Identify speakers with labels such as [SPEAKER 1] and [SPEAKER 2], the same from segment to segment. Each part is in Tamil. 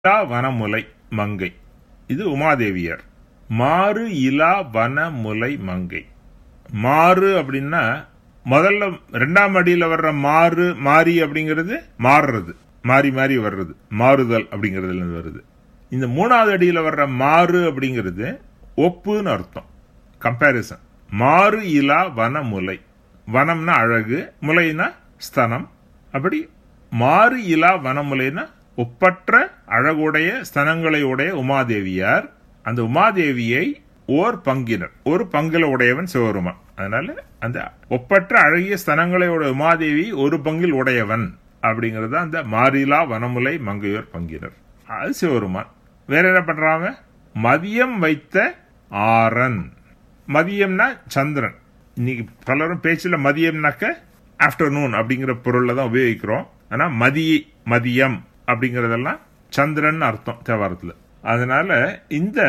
[SPEAKER 1] இலா வனமுலை மங்கை இது உமாதேவியர் மாறு இலா வனமுலை மங்கை மாறு அப்படின்னா முதல்ல ரெண்டாம் அடியில வர்ற மாறு மாறி அப்படிங்கிறது மாறுறது மாறி மாறி வர்றது மாறுதல் அப்படிங்கிறதுல இருந்து வருது இந்த மூணாவது அடியில வர்ற மாறு அப்படிங்கிறது ஒப்புன்னு அர்த்தம் கம்பேரிசன் மாறு இலா வனமுலை வனம்னா அழகு முலைனா ஸ்தனம் அப்படி மாறு இலா வனமுலைனா ஒப்பற்ற அழகுடைய ஸ்தனங்களை உடைய உமாதேவியார் அந்த உமாதேவியை ஓர் பங்கினர் ஒரு பங்குல உடையவன் சிவருமான் அதனால அந்த ஒப்பற்ற அழகிய ஸ்தனங்களை உடைய உமாதேவி ஒரு பங்கில் உடையவன் அப்படிங்கிறது அந்த மாரிலா வனமுலை மங்கையோர் பங்கினர் அது சிவருமான் வேற என்ன பண்றாங்க மதியம் வைத்த ஆரன் மதியம்னா சந்திரன் இன்னைக்கு பலரும் பேச்சுல மதியம்னாக்க ஆஃப்டர்நூன் அப்படிங்கிற பொருள்ல தான் உபயோகிக்கிறோம் ஆனா மதிய மதியம் அப்படிங்கறதெல்லாம் சந்திரன் அர்த்தம் தேவாரத்துல அதனால இந்த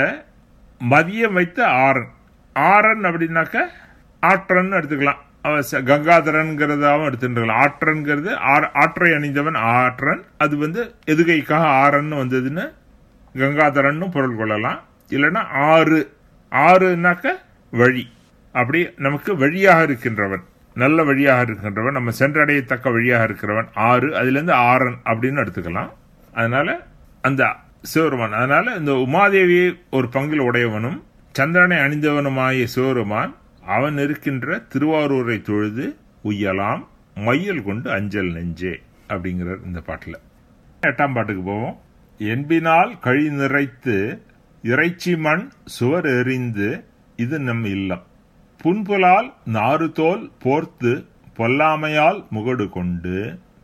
[SPEAKER 1] மதியம் வைத்த ஆரன் ஆரன் அப்படின்னாக்க ஆற்றன் எடுத்துக்கலாம் அவ ச- கங்காதரன்கிறதாவும் எடுத்துக்கலாம் ஆற்றன்கிறது ஆர்- ஆற்றை அணிந்தவன் ஆற்றன் அது வந்து எதுகைக்காக ஆரன் வந்ததுன்னு கங்காதரன்னு பொருள் கொள்ளலாம் இல்லைன்னா ஆறு ஆறுனாக்க வழி அப்படி நமக்கு வழியாக இருக்கின்றவன் நல்ல வழியாக இருக்கின்றவன் நம்ம சென்றடையத்தக்க வழியாக இருக்கிறவன் ஆறு அதுல இருந்து ஆரன் அப்படின்னு எடுத்துக்கலாம் அதனால அந்த சிவருமான் அதனால இந்த உமாதேவியை ஒரு பங்கில் உடையவனும் சந்திரனை அணிந்தவனுமாகிய சிவருமான் அவன் இருக்கின்ற திருவாரூரை தொழுது உய்யலாம் மையல் கொண்டு அஞ்சல் நெஞ்சே அப்படிங்கிறார் இந்த பாட்டுல எட்டாம் பாட்டுக்கு போவோம் என்பினால் கழி நிறைத்து இறைச்சி மண் சுவர் எறிந்து இது நம் இல்லம் புன்புலால் நாறுதோல் போர்த்து பொல்லாமையால் முகடு கொண்டு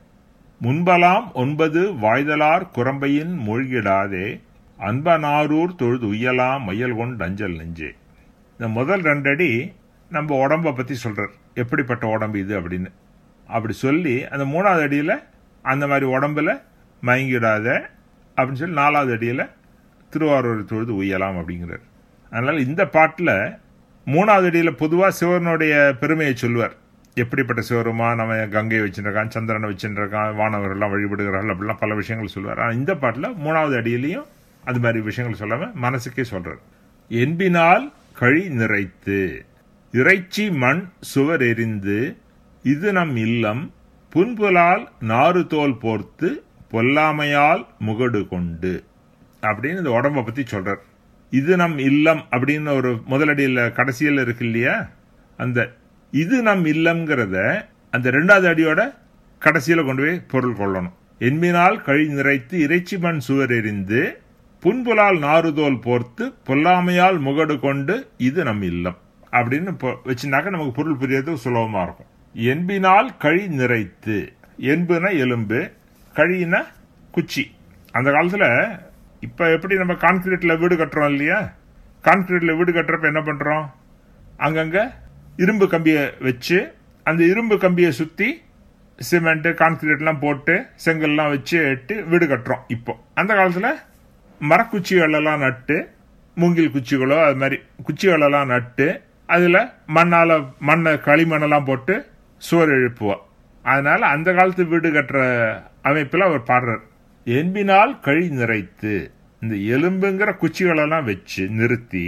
[SPEAKER 1] முன்பலாம் ஒன்பது வாய்தலார் குரம்பையின் மூழ்கிடாதே அன்பனாரூர் தொழுது உய்யலாம் மையல் கொண்டு அஞ்சல் நெஞ்சே இந்த முதல் ரெண்டடி நம்ம உடம்ப பத்தி சொல்றார் எப்படிப்பட்ட உடம்பு இது அப்படின்னு அப்படி சொல்லி அந்த மூணாவது அடியில அந்த மாதிரி உடம்புல மயங்கிடாத அப்படின்னு சொல்லி நாலாவது அடியில திருவாரூர் தொழுது உய்யலாம் அப்படிங்கிறார் அதனால இந்த பாட்டுல மூணாவது அடியில பொதுவா சிவனுடைய பெருமையை சொல்லுவார் எப்படிப்பட்ட சிவருமா நம்ம கங்கை வச்சுருக்கான் சந்திரனை வச்சுருக்கான் வானவர்கள்லாம் வழிபடுகிறார்கள் அப்படிலாம் பல விஷயங்கள் சொல்லுவார் ஆனால் இந்த பாட்டில் மூணாவது அடியிலையும் அது மாதிரி விஷயங்கள் சொல்லாம மனசுக்கே சொல்றார் என்பினால் கழி நிறைத்து இறைச்சி மண் சுவர் எரிந்து இது நம் இல்லம் புன்புலால் நாறு தோல் போர்த்து பொல்லாமையால் முகடு கொண்டு அப்படின்னு இந்த உடம்ப பத்தி சொல்றார் இது நம் இல்லம் அப்படின்னு ஒரு முதலடியில் கடைசியில் இருக்கு இல்லையா அந்த இது நம் இல்லம்ங்கிறத அந்த ரெண்டாவது அடியோட கடைசியில கொண்டு போய் பொருள் கொள்ளணும் என்பினால் கழி நிறைத்து இறைச்சி மண் சுவர் எறிந்து புன்புலால் நாறுதோல் போர்த்து பொல்லாமையால் முகடு கொண்டு இது நம் இல்லம் அப்படின்னு பொ- வச்சுனாக்க நமக்கு பொருள் புரியறது சுலபமா இருக்கும் என்பினால் கழி நிறைத்து என்புனா எலும்பு கழினா குச்சி அந்த காலத்துல இப்ப எப்படி நம்ம கான்கிரீட்ல வீடு கட்டுறோம் இல்லையா கான்கிரீட்ல வீடு கட்டுறப்ப என்ன பண்றோம் அங்கங்க இரும்பு கம்பியை வச்சு அந்த இரும்பு கம்பியை சுத்தி சிமெண்ட் கான்கிரீட்லாம் போட்டு செங்கல்லாம் வச்சு எட்டு வீடு கட்டுறோம் இப்போ அந்த காலத்துல மரக்குச்சிகள் எல்லாம் நட்டு மூங்கில் குச்சிகளோ அது மாதிரி குச்சிகள் எல்லாம் நட்டு அதுல மண்ணால மண்ணை களிமண்ணெல்லாம் போட்டு சுவர் எழுப்புவா அதனால அந்த காலத்து வீடு கட்டுற அமைப்புல அவர் பாடுறார் என்பினால் கழி நிறைத்து இந்த எலும்புங்கிற குச்சிகளெல்லாம் வச்சு நிறுத்தி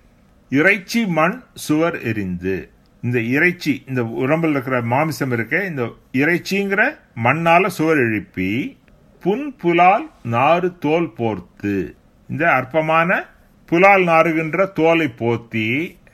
[SPEAKER 1] இறைச்சி மண் சுவர் எரிந்து இந்த இறைச்சி இந்த உடம்புல இருக்கிற மாமிசம் இருக்க இந்த இறைச்சிங்கிற மண்ணால சுவர் எழுப்பி புன் புலால் நாறு தோல் போர்த்து இந்த அற்பமான புலால் நாறுகின்ற தோலை போத்தி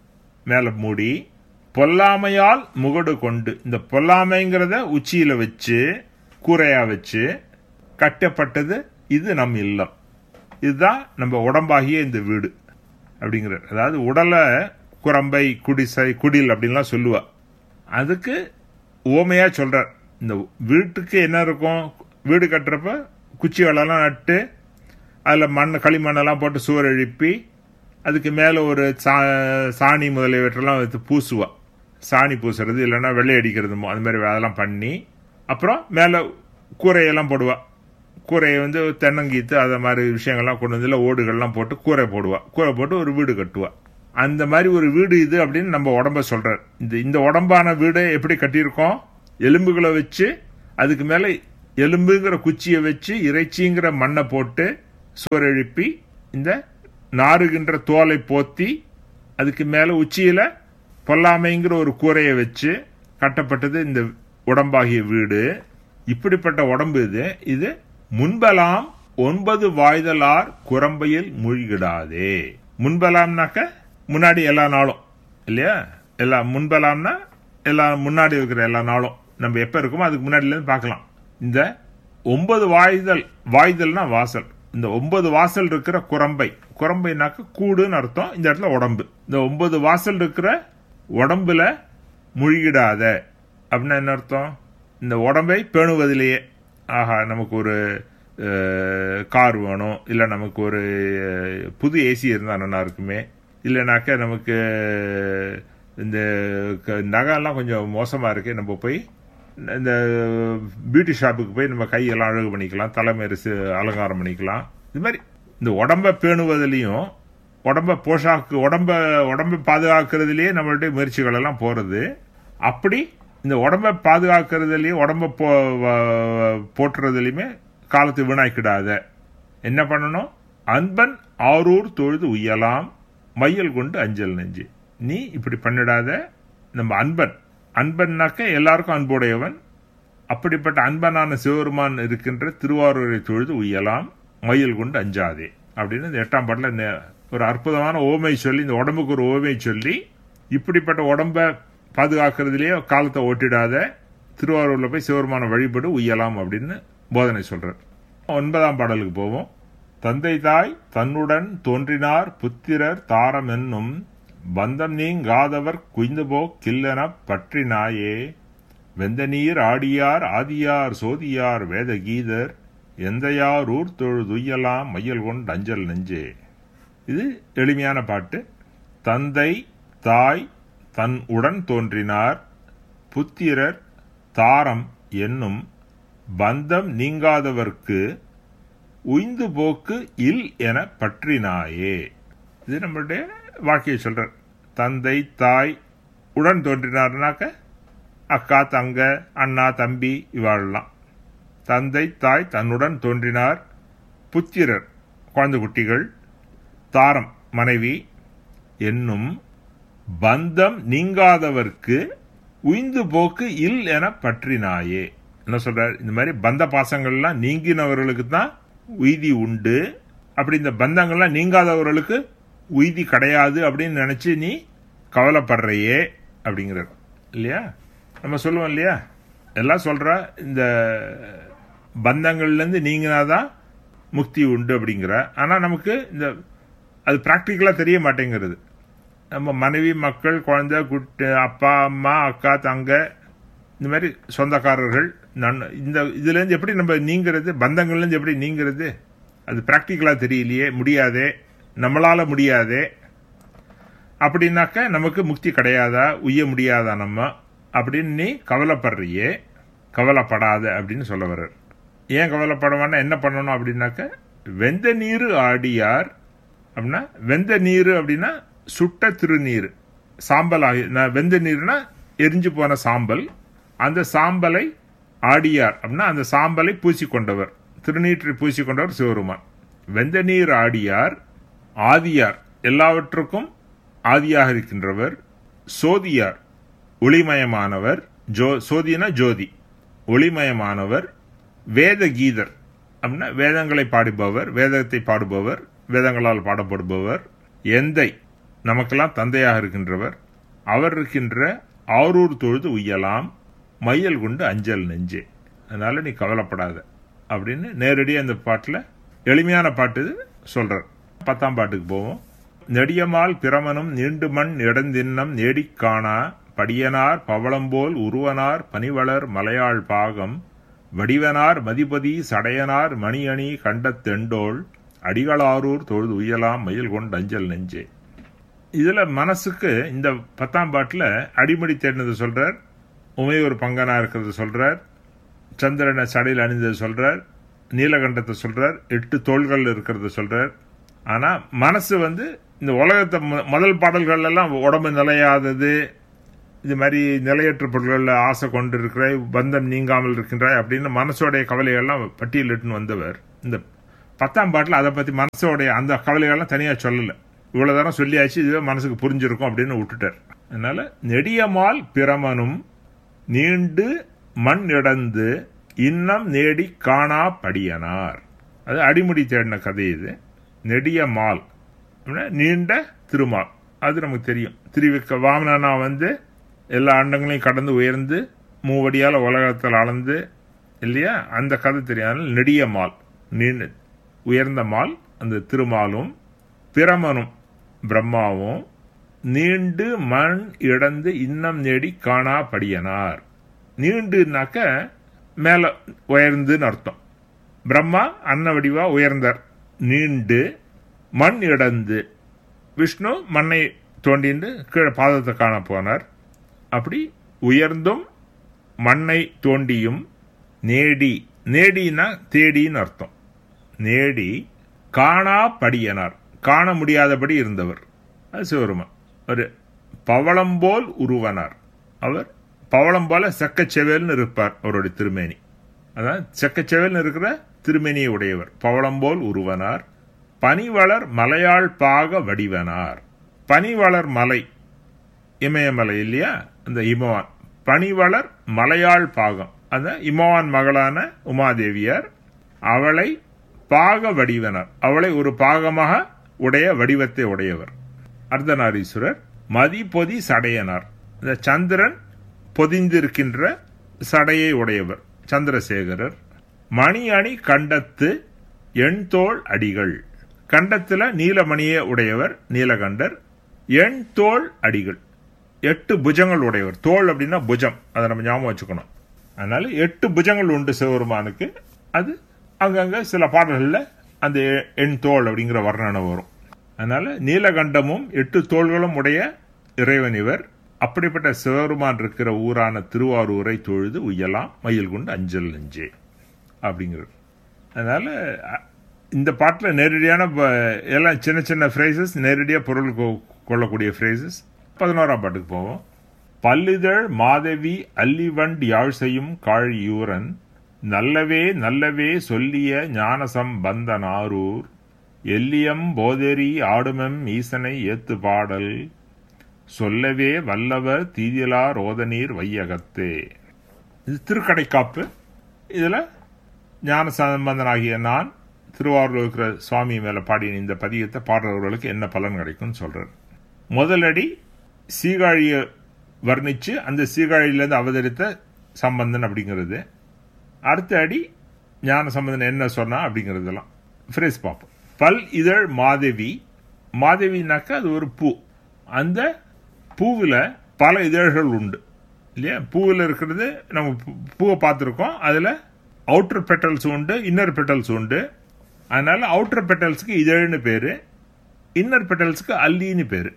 [SPEAKER 1] மேல மூடி பொல்லாமையால் முகடு கொண்டு இந்த பொல்லாமைங்கிறத உச்சியில வச்சு கூரையா வச்சு கட்டப்பட்டது இது நம் இல்லம் இதுதான் நம்ம உடம்பாகிய இந்த வீடு அப்படிங்கிறார் அதாவது உடலை குரம்பை குடிசை குடில் அப்படின்லாம் சொல்லுவா அதுக்கு ஓமையா சொல்றார் இந்த வீட்டுக்கு என்ன இருக்கும் வீடு கட்டுறப்ப குச்சிகளெல்லாம் நட்டு அதில் மண் களிமண்ணெல்லாம் போட்டு சுவர் எழுப்பி அதுக்கு மேலே ஒரு சா சாணி முதலியவற்றெல்லாம் வைத்து பூசுவா சாணி பூசுறது இல்லைன்னா வெள்ளை அடிக்கிறது மோ- அது மாதிரி அதெல்லாம் பண்ணி அப்புறம் மேலே கூரையெல்லாம் போடுவா கூரையை வந்து தென்னங்கீத்து அது மாதிரி விஷயங்கள்லாம் கொண்டு வந்து இல்ல ஓடுகள்லாம் போட்டு கூரை போடுவா கூரை போட்டு ஒரு வீடு கட்டுவா அந்த மாதிரி ஒரு வீடு இது அப்படின்னு நம்ம உடம்ப சொல்றார் இந்த இந்த உடம்பான வீடு எப்படி கட்டியிருக்கோம் எலும்புகளை வச்சு அதுக்கு மேல எலும்புங்கிற குச்சியை வச்சு இறைச்சிங்கிற மண்ணை போட்டு சுவர் எழுப்பி இந்த நாறுகின்ற தோலை போத்தி அதுக்கு மேல உச்சியில பொல்லாமைங்கிற ஒரு கூரையை வச்சு கட்டப்பட்டது இந்த உடம்பாகிய வீடு இப்படிப்பட்ட உடம்பு இது இது முன்பலாம் ஒன்பது வாய்தலார் குரம்பையில் மூழ்கிடாதே முன்பலாம்னாக்க முன்னாடி எல்லா நாளும் இல்லையா எல்லா முன்பலாம்னா எல்லா முன்னாடி இருக்கிற எல்லா நாளும் நம்ம எப்ப இருக்கோமோ அதுக்கு முன்னாடில இருந்து பார்க்கலாம் இந்த ஒன்பது வாய்தல் வாய்தல்னா வாசல் இந்த ஒன்பது வாசல் இருக்கிற குரம்பை குரம்பைனாக்க கூடுன்னு அர்த்தம் இந்த இடத்துல உடம்பு இந்த ஒன்பது வாசல் இருக்கிற உடம்புல முழுகிடாத அப்படின்னா என்ன அர்த்தம் இந்த உடம்பை பேணுவதிலேயே ஆஹா நமக்கு ஒரு அஹ், கார் வேணும் இல்லை நமக்கு ஒரு அஹ், புது ஏசி இருந்தால் நல்லா இருக்குமே இல்லைனாக்க நமக்கு இந்த க- நகைலாம் கொஞ்சம் மோசமாக இருக்கு நம்ம போய் இந்த பியூட்டி ஷாப்புக்கு போய் நம்ம கையெல்லாம் அழகு பண்ணிக்கலாம் தலைமரிசு அலங்காரம் பண்ணிக்கலாம் இது மாதிரி இந்த உடம்ப பேணுவதிலையும் உடம்ப போஷாக்கு உடம்ப உடம்ப பாதுகாக்கிறதுலயே நம்மளுடைய முயற்சிகள் எல்லாம் போறது அப்படி இந்த உடம்ப பாதுகாக்கிறதுலயும் உடம்ப போ வ- போற்றுறதுலயுமே காலத்தை வீணாக்கிடாத என்ன பண்ணணும் அன்பன் ஆரூர் தொழுது உய்யலாம் மையல் கொண்டு அஞ்சல் நெஞ்சு நீ இப்படி பண்ணிடாத நம்ம அன்பன் அன்பன்னாக்க எல்லாருக்கும் அன்புடையவன் அப்படிப்பட்ட அன்பனான சிவபெருமான் இருக்கின்ற திருவாரூரை தொழுது உய்யலாம் மயில் கொண்டு அஞ்சாதே அப்படின்னு இந்த எட்டாம் பாட்டில் இந்த ஒரு அற்புதமான ஓமை சொல்லி இந்த உடம்புக்கு ஒரு ஓமை சொல்லி இப்படிப்பட்ட உடம்ப பாதுகாக்கிறதுலயே காலத்தை ஓட்டிடாத திருவாரூர்ல போய் சிவபெருமான வழிபடு உய்யலாம் அப்படின்னு போதனை சொல்றார் ஒன்பதாம் பாடலுக்கு போவோம் தந்தை தாய் தன்னுடன் தோன்றினார் புத்திரர் தாரம் என்னும் பந்தம் நீங்காதவர் குய்ந்துபோ கில்லென பற்றினாயே வெந்த நீர் ஆடியார் ஆதியார் சோதியார் வேத கீதர் எந்தையார் ஊர் தொழுதுய்யலாம் மையல் கொண்டு அஞ்சல் நெஞ்சே இது எளிமையான பாட்டு தந்தை தாய் தன் உடன் தோன்றினார் புத்திரர் தாரம் என்னும் பந்தம் நீங்காதவர்க்கு உய்ந்து போக்கு இல் என பற்றினாயே இது நம்மளுடைய வாழ்க்கையை சொல்றார் தந்தை தாய் உடன் தோன்றினார்னாக்க அக்கா தங்க அண்ணா தம்பி இவாளெல்லாம் தந்தை தாய் தன்னுடன் தோன்றினார் புத்திரர் குழந்தை குட்டிகள் தாரம் மனைவி என்னும் பந்தம் நீங்காதவர்க்கு உய்ந்து போக்கு இல் என பற்றினாயே என்ன சொல்றார் இந்த மாதிரி பந்த பாசங்கள்லாம் நீங்கினவர்களுக்கு தான் உய்தி உண்டு அப்படி இந்த பந்தங்கள்லாம் நீங்காதவர்களுக்கு உய்தி கிடையாது அப்படின்னு நினைச்சு நீ கவலைப்படுறையே அப்படிங்கிறார் இல்லையா நம்ம சொல்லுவோம் இல்லையா எல்லாம் சொல்ற இந்த பந்தங்கள்லேருந்து நீங்கினாதான் முக்தி உண்டு அப்படிங்கிற ஆனால் நமக்கு இந்த அது ப்ராக்டிக்கலாக தெரிய மாட்டேங்கிறது நம்ம மனைவி மக்கள் குழந்தை குட்டு அப்பா அம்மா அக்கா தங்க இந்த மாதிரி சொந்தக்காரர்கள் நன் இந்த இதுலேருந்து எப்படி நம்ம நீங்கிறது பந்தங்கள்லேருந்து எப்படி நீங்கிறது அது ப்ராக்டிக்கலாக தெரியலையே முடியாதே நம்மளால முடியாதே அப்படின்னாக்க நமக்கு முக்தி கிடையாதா உய்ய முடியாதா நம்ம அப்படின்னு நீ கவலைப்படுறியே கவலைப்படாத அப்படின்னு சொல்ல வர்றார் ஏன் கவலைப்படவானா என்ன பண்ணணும் அப்படின்னாக்க வெந்த நீர் ஆடியார் அப்படின்னா வெந்த நீர் அப்படின்னா சுட்ட திருநீர் சாம்பல் ஆகி நான் வெந்த நீர்னா எரிஞ்சு போன சாம்பல் அந்த சாம்பலை ஆடியார் அப்படின்னா அந்த சாம்பலை பூசிக்கொண்டவர் திருநீற்றை பூசிக்கொண்டவர் சிவருமான் வெந்த நீர் ஆடியார் ஆதியார் எல்லாவற்றுக்கும் ஆதியாக இருக்கின்றவர் சோதியார் ஒளிமயமானவர் ஜோ சோதினா ஜோதி ஒளிமயமானவர் வேத கீதர் அப்படின்னா வேதங்களை பாடுபவர் வேதத்தை பாடுபவர் வேதங்களால் பாடப்படுபவர் எந்தை நமக்கெல்லாம் தந்தையாக இருக்கின்றவர் அவர் இருக்கின்ற ஆரூர் தொழுது உய்யலாம் மையல் கொண்டு அஞ்சல் நெஞ்சே அதனால நீ கவலைப்படாத அப்படின்னு நேரடியாக அந்த பாட்டில் எளிமையான பாட்டு இது சொல்றார் பத்தாம் பாட்டுக்கு போவோம் நெடியமால் பிரமனும் நீண்டு மண் இடந்தின்னம் நேடிக் காணா படியனார் பவளம்போல் உருவனார் பனிவளர் மலையாள் பாகம் வடிவனார் மதிபதி சடையனார் மணியணி கண்டத்தெண்டோள் அடிகளாரூர் தொழுது உயலாம் மயில் கொண்டு அஞ்சல் நெஞ்சே இதுல மனசுக்கு இந்த பத்தாம் பாட்டுல அடிமடி தேடினது சொல்றார் உமையூர் பங்கனா இருக்கிறது சொல்றார் சந்திரனை சடையில் அணிந்தது சொல்றார் நீலகண்டத்தை சொல்றார் எட்டு தோள்கள் இருக்கிறது சொல்றார் ஆனா மனசு வந்து இந்த உலகத்தை மு- முதல் பாடல்கள் எல்லாம் உடம்பு நிலையாதது இது மாதிரி நிலையற்ற பொருள்களில் ஆசை கொண்டு இருக்கிறாய் பந்தம் நீங்காமல் இருக்கின்றாய் அப்படின்னு மனசோடைய கவலைகள்லாம் பட்டியலிட்டுன்னு வந்தவர் இந்த பத்தாம் பாட்டில் அதை பற்றி மனசோடைய அந்த கவலைகள்லாம் தனியாக சொல்லலை இவ்வளோ தரம் சொல்லியாச்சு இதுவே மனசுக்கு புரிஞ்சிருக்கும் அப்படின்னு விட்டுட்டார் அதனால நெடியமால் பிரமனும் நீண்டு மண் இடந்து இன்னம் நேடி காணா படியனார் அது அடிமுடி தேடின கதை இது நெடிய மால் அப்படின்னா நீண்ட திருமால் அது நமக்கு தெரியும் திருவிக்க வாமனா வந்து எல்லா அண்டங்களையும் கடந்து உயர்ந்து மூவடியால் உலகத்தில் அளந்து இல்லையா அந்த கதை தெரியாது நெடிய மால் நீண்ட உயர்ந்த மால் அந்த திருமாலும் பிரமனும் பிரம்மாவும் நீண்டு மண் இடந்து இன்னம் நேடி காணா படியனார் நீண்டுனாக்க மேல உயர்ந்துன்னு அர்த்தம் பிரம்மா அன்ன வடிவா உயர்ந்தார் நீண்டு மண் இடந்து விஷ்ணு மண்ணை தோண்டிண்டு கீழே பாதத்தை காண போனார் அப்படி உயர்ந்தும் மண்ணை தோண்டியும் நேடி நேடினா தேடின்னு அர்த்தம் நேடி காணா படியனார் காண முடியாதபடி இருந்தவர் அது சிவருமன் ஒரு பவளம் போல் உருவனார் அவர் பவளம் போல செக்கச்செவேல்னு இருப்பார் அவருடைய திருமேனி அதான் செக்கச்செவேல்னு இருக்கிற திருமேனியை உடையவர் பவளம் போல் உருவனார் பனிவளர் மலையாள் பாக வடிவனார் பனிவளர் மலை இமயமலை இல்லையா அந்த இமவான் பனிவளர் மலையாள் பாகம் அந்த இமவான் மகளான உமாதேவியார் அவளை பாக வடிவனர் அவளை ஒரு பாகமாக உடைய வடிவத்தை உடையவர் அர்த்தநாரீஸ்வரர் மதி பொதி சடையனார் இந்த சந்திரன் பொதிந்திருக்கின்ற சடையை உடையவர் சந்திரசேகரர் மணி அணி கண்டத்து எண்தோள் அடிகள் கண்டத்துல நீலமணியை உடையவர் நீலகண்டர் எண் தோள் அடிகள் எட்டு புஜங்கள் உடையவர் தோல் அப்படின்னா புஜம் அதை நம்ம ஞாபகம் வச்சுக்கணும் அதனால எட்டு புஜங்கள் உண்டு சிவபெருமானுக்கு அது அங்கங்க சில பாடல்களில் அந்த எண் தோல் அப்படிங்கிற வர்ணனை வரும் அதனால நீலகண்டமும் எட்டு தோள்களும் உடைய இறைவன் இவர் அப்படிப்பட்ட சிவபெருமான் இருக்கிற ஊரான திருவாரூரை தொழுது உய்யலாம் மயில் குண்டு அஞ்சல் நெஞ்சே அப்படிங்கிறது அதனால இந்த பாட்டில் நேரடியான எல்லாம் சின்ன சின்ன ஃப்ரேசஸ் நேரடியாக பொருள் கொள்ளக்கூடிய ஃப்ரேசஸ் பதினோராம் பாட்டுக்கு போவோம் பல்லிதழ் மாதவி அல்லிவண்ட் யாழ் செய்யும் காழியூரன் நல்லவே நல்லவே சொல்லிய ஞானசம் பந்தனாரூர் எல்லியம் போதெரி ஆடுமம் ஈசனை ஏத்து பாடல் சொல்லவே வல்லவர் தீதிலா ரோதநீர் வையகத்தே இது திருக்கடைக்காப்பு இதில் ஞான சம்பந்தனாகிய நான் திருவாரூர் இருக்கிற சுவாமி மேலே பாடின இந்த பதியத்தை பாடுறவர்களுக்கு என்ன பலன் கிடைக்கும்னு சொல்றார் முதலடி சீகாழியை வர்ணிச்சு அந்த சீகாழியிலேருந்து அவதரித்த சம்பந்தன் அப்படிங்கிறது அடுத்த அடி ஞான சம்பந்தன் என்ன சொன்னா அப்படிங்கிறதெல்லாம் ஃப்ரேஸ் பார்ப்போம் பல் இதழ் மாதவி மாதவினாக்கா அது ஒரு பூ அந்த பூவில் பல இதழ்கள் உண்டு இல்லையா பூவில் இருக்கிறது நம்ம பூவை பார்த்துருக்கோம் அதில் அவுட்டர் பெட்டல்ஸ் உண்டு இன்னர் பெட்டல்ஸ் உண்டு அதனால அவுட்டர் பெட்டல்ஸுக்கு இதழ்னு பேர் இன்னர் பெட்டல்ஸுக்கு அல்லின்னு பேர்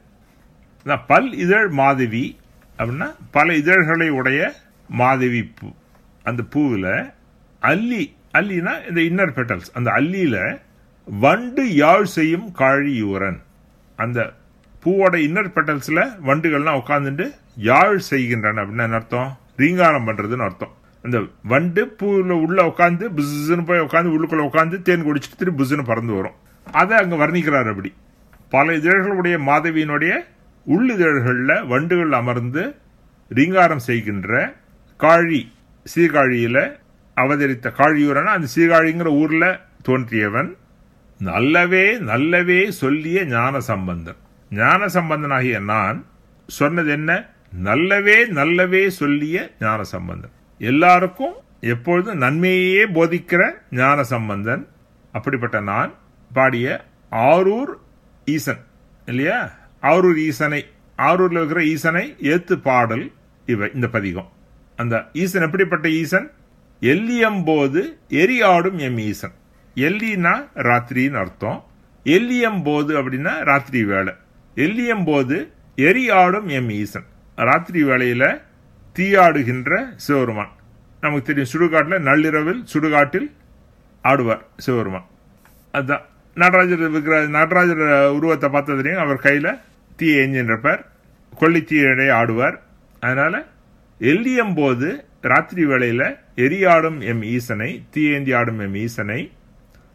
[SPEAKER 1] பல் இதழ் மாதவி அப்படின்னா பல இதழ்களை உடைய மாதவி பூ அந்த பூவில் அல்லி அல்லினா இந்த இன்னர் பெட்டல்ஸ் அந்த அல்லியில வண்டு யாழ் செய்யும் காழியூரன் அந்த பூவோட இன்னர் பெட்டல்ஸ்ல வண்டுகள்லாம் உட்காந்துட்டு யாழ் செய்கின்றன அப்படின்னு அர்த்தம் ரீங்காரம் பண்றதுன்னு அர்த்தம் அந்த வண்டு பூவில் உள்ள உட்காந்து புஸ்ன்னு போய் உட்காந்து உள்ளுக்குள்ள உட்காந்து தேன் குடிச்சிட்டு திரும்பி புஸ்ன்னு பறந்து வரும் அதை அங்க வர்ணிக்கிறார் அப்படி பல இதழ்களுடைய மாதவியினுடைய உள்ளிதழ்களில் வண்டுகள் அமர்ந்து ரீங்காரம் செய்கின்ற காழி சீர்காழியில அவதரித்த காழியூரன் அந்த சீர்காழிங்கிற ஊர்ல தோன்றியவன் நல்லவே நல்லவே சொல்லிய ஞான சம்பந்தன் ஞான சம்பந்தனாகிய நான் சொன்னது என்ன நல்லவே நல்லவே சொல்லிய ஞான சம்பந்தன் எல்லாருக்கும் எப்பொழுதும் நன்மையே போதிக்கிற ஞான சம்பந்தன் அப்படிப்பட்ட நான் பாடிய ஆரூர் ஈசன் இல்லையா ஆரூர் ஈசனை ஆரூர்ல இருக்கிற ஈசனை ஏத்து பாடல் இவை இந்த பதிகம் அந்த ஈசன் எப்படிப்பட்ட ஈசன் எல்லியம்போது எரியாடும் எம் ஈசன் எல்லினா ராத்திரின்னு அர்த்தம் எல்லியம்போது அப்படின்னா ராத்திரி வேலை எல்லியம்போது எரியாடும் எம் ஈசன் ராத்திரி வேளையில தீயாடுகின்ற சிவருமான் நமக்கு தெரியும் சுடுகாட்டில் நள்ளிரவில் சுடுகாட்டில் ஆடுவார் சிவருமான் அதுதான் நடராஜர் இருக்கிற நடராஜர் உருவத்தை பார்த்ததுலையும் அவர் கையில் தீயை எஞ்சின்றப்பார் கொல்லித்தீயடை ஆடுவார் அதனால எல்லியம் போது ராத்திரி வேளையில எரியாடும் எம் ஈசனை தீயேந்தி ஆடும் எம் ஈசனை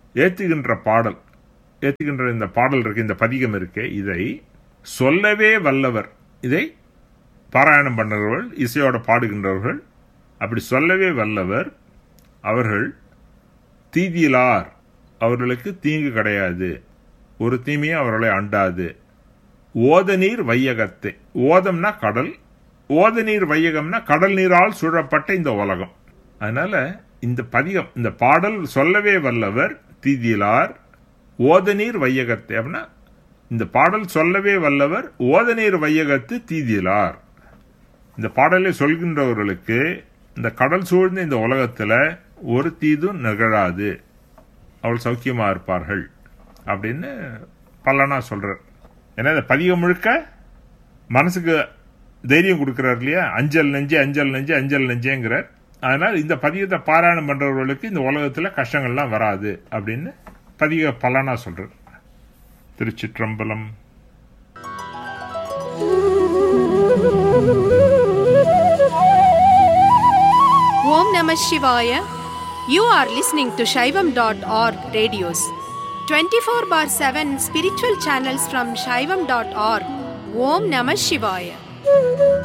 [SPEAKER 1] ஏத்துகின்ற பாடல் ஏத்துகின்ற இந்த பாடல் இருக்கு இந்த பதிகம் இருக்கு இதை சொல்லவே வல்லவர் இதை பாராயணம் பண்ணுறவர்கள் இசையோட பாடுகின்றவர்கள் அப்படி சொல்லவே வல்லவர் அவர்கள் தீதியிலார் அவர்களுக்கு தீங்கு கிடையாது ஒரு தீமையும் அவர்களை அண்டாது ஓத நீர் வையகத்தை ஓதம்னா கடல் ஓத நீர் வையகம்னா கடல் நீரால் சூழப்பட்ட இந்த உலகம் அதனால இந்த பதிகம் இந்த பாடல் சொல்லவே வல்லவர் தீதியிலார் ஓத நீர் வையகத்தை அப்படின்னா இந்த பாடல் சொல்லவே வல்லவர் ஓத நீர் வையகத்து தீதியிலார் இந்த பாடலை சொல்கின்றவர்களுக்கு இந்த கடல் சூழ்ந்த இந்த உலகத்துல ஒரு தீதும் நிகழாது அவள் சௌக்கியமா இருப்பார்கள் அப்படின்னு பல்லனா சொல்றார் ஏன்னா இந்த பதிகம் முழுக்க மனசுக்கு தைரியம் கொடுக்கிறார் இல்லையா அஞ்சல் நெஞ்சு அஞ்சல் நெஞ்சு அஞ்சல் நெஞ்சேங்கிறார் அதனால் இந்த பதிகத்தை பாராயணம் பண்றவர்களுக்கு இந்த உலகத்துல கஷ்டங்கள்லாம் வராது அப்படின்னு பதிக பலனா சொல்றார் திருச்சிற்றம்பலம்
[SPEAKER 2] Om Namah Shivaya. You are listening to Shaivam.org radios. 24 bar 7 spiritual channels from Shaivam.org. Om Namah Shivaya.